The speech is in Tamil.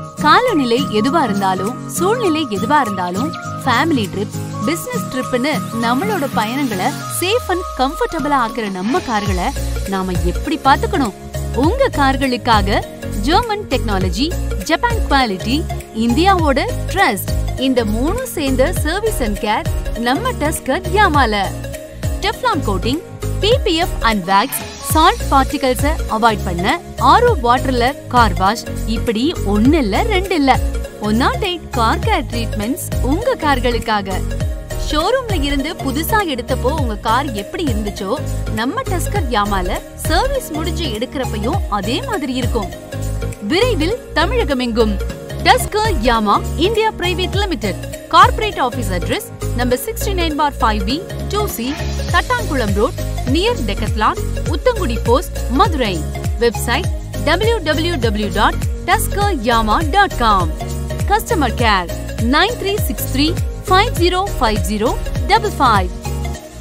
காலநிலை எதுவா இருந்தாலும் சூழ்நிலை எதுவா இருந்தாலும் ஃபேமிலி ட்ரிப் பிசினஸ் ட்ரிப்னு நம்மளோட பயணங்களை சேஃப் அண்ட் கம்ஃபர்டபுளா ஆக்குற நம்ம கார்களை நாம எப்படி பாத்துக்கணும் உங்க கார்களுக்காக ஜெர்மன் டெக்னாலஜி ஜப்பான் குவாலிட்டி இந்தியாவோட ட்ரஸ்ட் இந்த மூணும் சேர்ந்த சர்வீஸ் அண்ட் கேர் நம்ம டஸ்கர் யாமால Teflon coating PPF and wax salt பார்ட்டிகல்ஸ அவாய்ட் பண்ண ஆரோ வாட்டர்ல கார் வாஷ் இப்படி ஒண்ணு இல்ல ரெண்டு இல்ல one not eight car care treatments உங்க கார்களுக்காக ஷோரூம்ல இருந்து புதுசா எடுத்தப்போ உங்க கார் எப்படி இருந்துச்சோ நம்ம டஸ்கர் யாமால சர்வீஸ் முடிஞ்சு எடுக்கிறப்பையும் அதே மாதிரி இருக்கும் விரைவில் தமிழகமெங்கும் Tusker Yama India private limited corporate office address number sixty nine by five B two C Thattankulam road near Decathlon Uthangudi post Madurai website W W W dot Tusker Yama dot com customer care nine three six three five zero five zero double five